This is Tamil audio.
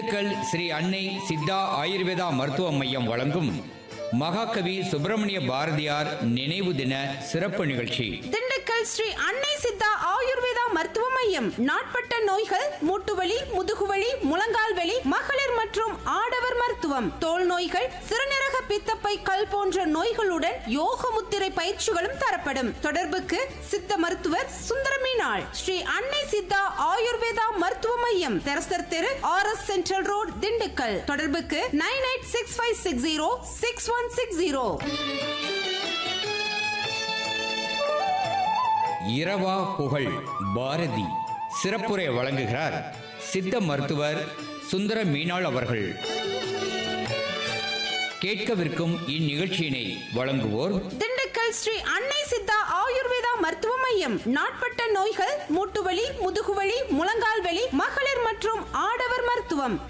திண்டுக்கல் ஸ்ரீ அன்னை சித்தா ஆயுர்வேதா மருத்துவ மையம் வழங்கும் மகாகவி சுப்பிரமணிய பாரதியார் நினைவு தின சிறப்பு நிகழ்ச்சி திண்டுக்கல் ஸ்ரீ அன்னை சித்தா ஆயுர்வேதா மருத்துவ மையம் நாட்பட்ட நோய்கள் மூட்டுவலி முதுகுவலி முழங்கால் வலி மகளிர் மற்றும் ஆடவர் மருத்துவம் தோல் நோய்கள் சிறுநீரக பித்தப்பை கல் போன்ற நோய்களுடன் யோக முத்திரை பயிற்சிகளும் தரப்படும் தொடர்புக்கு சித்த மருத்துவர் சுந்தரமீனாள் ஸ்ரீ அன்னை சித்தா ஆயுர்வேதா மருத்துவ மையம் தெரசர் தெரு R S central road Dindigul தொடர்புக்கு nine eight six five six zero six one six zero இரவா புகழ் பாரதி சிறப்புரை வழங்குகிறார் சித்த மருத்துவர் சுந்தர மீனாள் அவர்கள் கேட்கவிருக்கும் இந்நிகழ்ச்சியினை வழங்குவோர் திண்டுக்கல் ஸ்ரீ அன்னை சித்தா ஆயுர்வேதா மருத்துவ மையம் நாட்பட்ட நோய்கள் மூட்டுவலி முதுகுவலி முழங்கால் வலி மகளிர் மற்றும் ஆடவர் மருத்துவம்